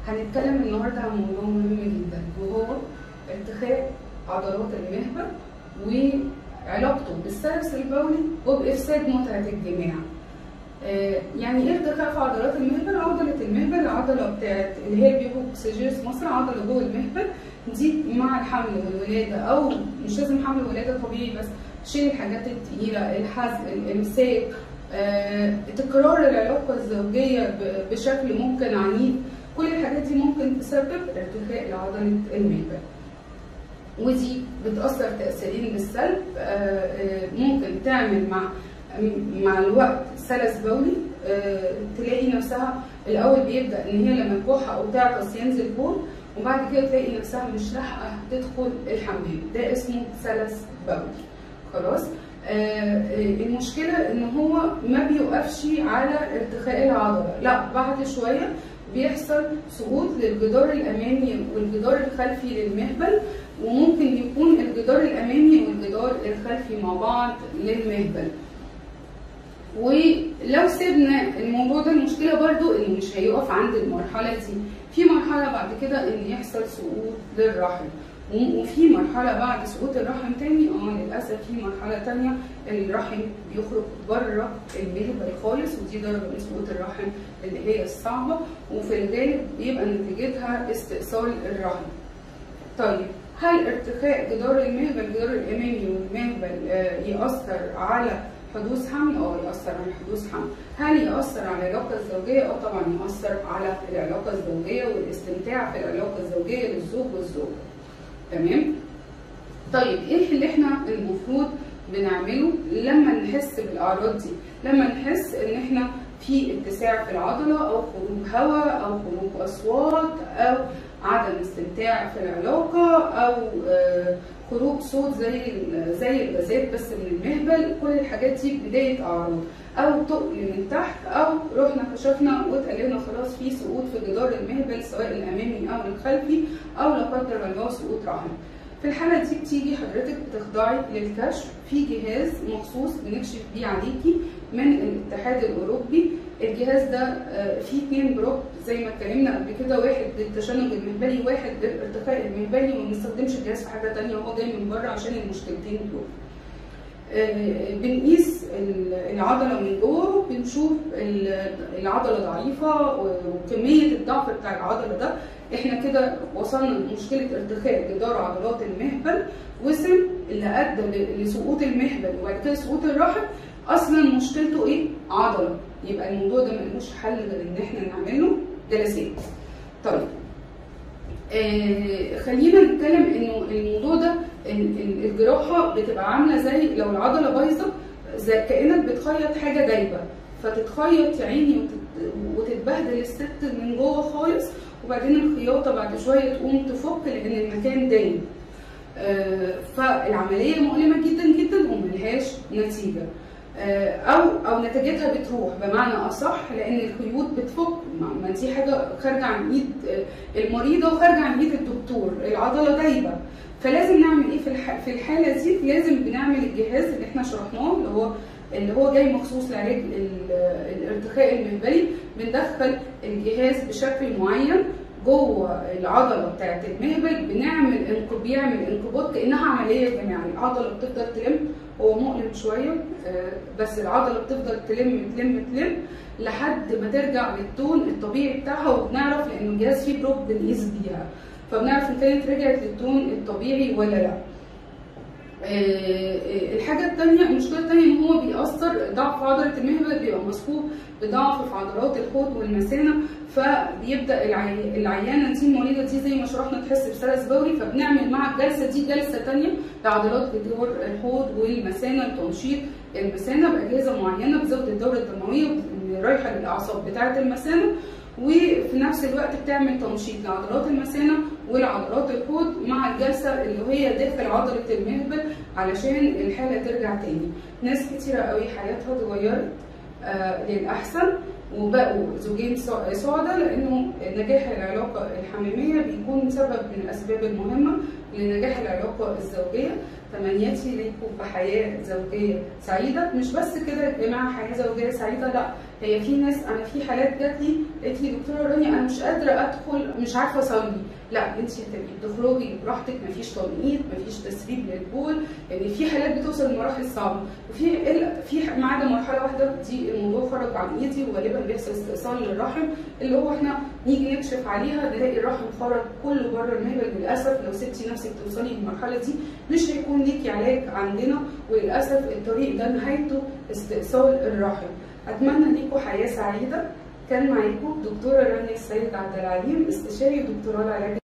هنتكلم النهارده عن موضوع مهم جدا وهو ارتخاء عضلات المهبل وعلاقته بالسلس البولي وبإفساد متعة الجماع. آه، يعني ايه ارتخاء في عضلات المهبل؟ عضلة المهبل العضلة بتاعت اللي هي البيبوكسيجيرس مصر عضلة جوه المهبل دي مع الحمل والولادة أو مش لازم حمل وولادة طبيعي بس شيل الحاجات التقيلة الحزق الإمساك آه، تكرار العلاقة الزوجية ب- بشكل ممكن عنيف كل الحاجات دي ممكن تسبب ارتخاء لعضلة المهبل ودي بتأثر تأثيرين بالسلب آه، آه، ممكن تعمل مع مع الوقت سلس بولي آه، تلاقي نفسها الأول بيبدأ إن هي لما تكح أو تعطس ينزل بول وبعد كده تلاقي نفسها مش لاحقة تدخل الحمام ده اسمه سلس بولي خلاص آه، آه، المشكلة إن هو ما بيوقفش على ارتخاء العضلة لا بعد شوية بيحصل سقوط للجدار الأمامي والجدار الخلفي للمهبل وممكن يكون الجدار الأمامي والجدار الخلفي مع بعض للمهبل ولو سيبنا الموضوع ده المشكله برضو انه مش هيقف عند المرحله دي في مرحله بعد كده ان يحصل سقوط للرحم و- وفي مرحله بعد سقوط الرحم تاني اه للاسف في مرحله تانية الرحم بيخرج بره المهبل خالص ودي درجه من سقوط الرحم اللي هي الصعبه وفي الغالب بيبقى نتيجتها استئصال الرحم طيب هل ارتخاء جدار المهبل الجدار الامامي والمهبل آه، ياثر على حدوث حمل اه ياثر على حدوث حمل هل ياثر على العلاقه الزوجيه اه طبعا ياثر على العلاقه الزوجيه والاستمتاع في العلاقه الزوجيه للزوج والزوجه تمام طيب ايه اللي احنا المفروض بنعمله لما نحس بالاعراض دي لما نحس ان احنا في اتساع في العضله او خروج هواء او خروج اصوات او عدم استمتاع في العلاقه او آه، خروج صوت زي ال- زي الغازات بس من المهبل كل الحاجات دي بدايه اعراض او تقل من تحت او رحنا كشفنا واتقال لنا خلاص في سقوط في جدار المهبل سواء الامامي او الخلفي او لا قدر الله سقوط رحم في الحالة دي بتيجي حضرتك بتخضعي للكشف في جهاز مخصوص بنكشف بيه عليكي من الاتحاد الأوروبي الجهاز ده آه، فيه اتنين بروب زي ما اتكلمنا قبل كده واحد للتشنج المهبلي واحد للارتخاء المهبلي وما بنستخدمش الجهاز في حاجة تانية هو جاي من بره عشان المشكلتين دول آه، بنقيس ال- العضله من جوه وبنشوف ال- العضله ضعيفه و- وكميه الضعف بتاع العضله ده احنا كده وصلنا لمشكله ارتخاء جدار عضلات المهبل وصل اللي ادى ل- لسقوط المهبل وبعد كده سقوط الرحم اصلا مشكلته ايه؟ عضله يبقى الموضوع ده ملوش حل غير ان احنا نعمل له جلسات. طيب آه خلينا نتكلم انه الموضوع ده ال- ال- الجراحه بتبقى عامله زي لو العضله بايظه زي كانك بتخيط حاجه جايبه فتتخيط يا عيني وتت- وتتبهدل الست من جوه خالص وبعدين الخياطه بعد شويه تقوم تفك لان المكان دايم آه، فالعمليه مؤلمه جدا جدا وملهاش نتيجه آه، او او نتيجتها بتروح بمعنى اصح لان الخيوط بتفك ما ما دي حاجه خارجه عن ايد آه، المريضه وخارجه عن ايد الدكتور العضله دايبه فلازم نعمل ايه في الح- في الحاله دي لازم بنعمل الجهاز اللي احنا شرحناه اللي هو اللي هو جاي مخصوص لعلاج ال- الارتخاء المهبلي بندخل الجهاز بشكل معين جوه العضله بتاعت المهبل بنعمل انق بيعمل انقباض كانها عمليه جماعيه العضله بتفضل تلم هو مؤلم شويه آه، بس العضله بتفضل تلم تلم تلم لحد ما ترجع للتون الطبيعي بتاعها وبنعرف لان الجهاز فيه بروب بنقيس بيها فبنعرف ان كانت رجعت للتون الطبيعي ولا لا آه، آه، الحاجة التانية المشكلة التانية إن هو بيأثر ضعف عضلة المهبل بيبقى مصحوب بضعف في عضلات الحوض والمثانة فبيبدأ العي... العيانة دي المريضة دي زي ما شرحنا تحس بسلس بولي فبنعمل مع الجلسة دي جلسة تانية لعضلات جدار الحوض والمثانة لتنشيط المثانة بأجهزة معينة بتزود الدورة الدموية رايحة للأعصاب بتاعة المثانة وفي نفس الوقت بتعمل تنشيط لعضلات المثانة والعضلات الحوض مع الجلسة اللي هي داخل عضلة المهبل علشان الحالة ترجع تاني ناس كتيرة قوي حياتها اتغيرت آه للأحسن وبقوا زوجين سع- سعداء لأنه نجاح العلاقة الحميمية بيكون سبب من الأسباب المهمة لنجاح العلاقة الزوجية تمنياتي ليكم بحياة زوجية سعيدة مش بس كده يا جماعة حياة زوجية سعيدة لا هي في ناس انا في حالات جات لي قالت لي دكتوره رانيا انا مش قادره ادخل مش عارفه اصلي لا انت هتبقي بتخرجي براحتك مفيش تنقيط مفيش تسريب للبول يعني في حالات بتوصل لمراحل صعبه وفي في ما عدا مرحله واحده دي الموضوع خرج عن ايدي وغالبا بيحصل استئصال للرحم اللي هو احنا نيجي نكشف عليها نلاقي الرحم خرج كله بره المهبل للاسف لو سبتي نفسك توصلي للمرحله دي مش هيكون ليكي علاج عندنا وللاسف الطريق ده نهايته استئصال الرحم اتمنى ليكم حياه سعيده كان معاكم دكتوره رانيا السيد عبد العليم استشاري دكتوراه العلاج